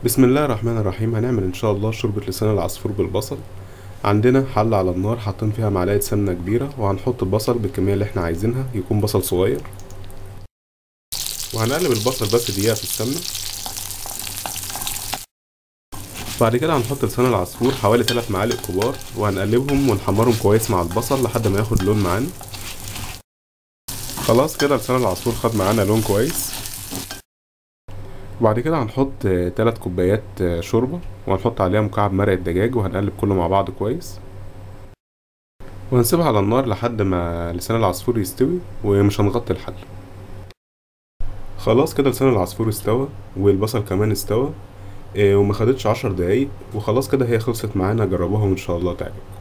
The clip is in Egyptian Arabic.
بسم الله الرحمن الرحيم هنعمل ان شاء الله شوربة لسان العصفور بالبصل عندنا حلة على النار حاطين فيها معلقة سمنة كبيرة وهنحط البصل بالكمية اللي احنا عايزينها يكون بصل صغير وهنقلب البصل بس دقيقة في السمنة بعد كده هنحط لسان العصفور حوالي 3 معالق كبار وهنقلبهم ونحمرهم كويس مع البصل لحد ما ياخد لون معانا خلاص كده لسان العصفور خد معانا لون كويس وبعد كده هنحط تلات كوبايات شوربة وهنحط عليها مكعب مرق الدجاج وهنقلب كله مع بعض كويس وهنسيبها على النار لحد ما لسان العصفور يستوي ومش هنغطي الحل خلاص كده لسان العصفور استوى والبصل كمان استوى وما خدتش عشر دقايق وخلاص كده هي خلصت معانا جربوها وان شاء الله تعجبكم